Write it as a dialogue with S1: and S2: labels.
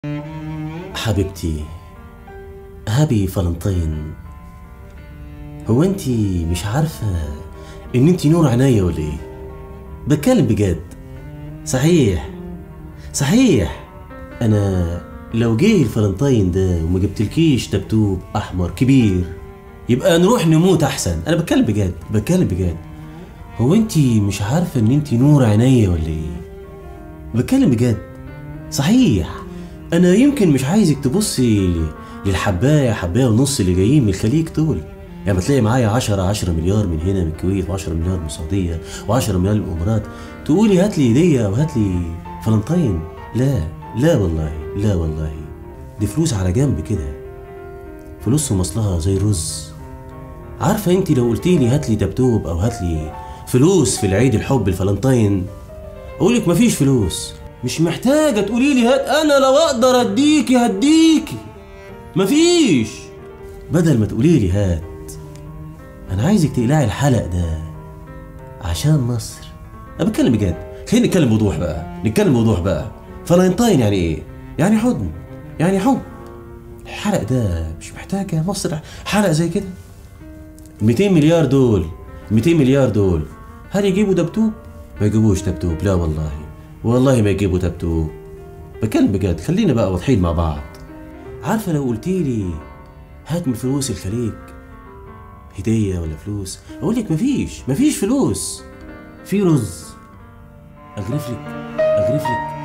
S1: حبيبتي هابي فالنتين هو انت مش عارفة ان انت نور عينيا ولا ايه بتكلم بجد صحيح صحيح انا لو جه الفالنتين ده وما جبتلكيش تبتوب احمر كبير يبقى نروح نموت احسن انا بتكلم بجد بتكلم بجد هو انت مش عارفة ان انت نور عينيا ولا ايه بتكلم بجد صحيح انا يمكن مش عايزك تبصي للحبايه حبايه ونص اللي جايين من الخليج دول يعني بتلاقي معايا 10 10 مليار من هنا من الكويت و10 مليار من السعوديه و10 مليار من الامارات تقولي هات لي هديه وهات لي فلنطين لا لا والله لا والله دي فلوس على جنب كده فلوس ومصلها زي الرز عارفه انت لو قلتي لي هات لي دبدوب او هات لي فلوس في العيد الحب الفلنطين اقول لك مفيش فلوس مش محتاجه تقولي لي هات انا لو اقدر اديكي هديكي مفيش بدل ما تقولي لي هات انا عايزك تقلعي الحلق ده عشان مصر انا بتكلم بجد خلينا نتكلم بوضوح بقى نتكلم بوضوح بقى فالنتين يعني ايه يعني حضن يعني حب الحلق ده مش محتاج يا مصر حلق زي كده 200 مليار دول 200 مليار دول هل يجيبوا دبدوب ما يجيبوش دبدوب لا والله والله ما يجيبوا دبدوب بتكلم بجد خلينا بقى واضحين مع بعض عارفه لو قلتي لي هات من فلوس الخليج هديه ولا فلوس اقول لك مفيش مفيش فلوس في رز اغرف لك اغرف لك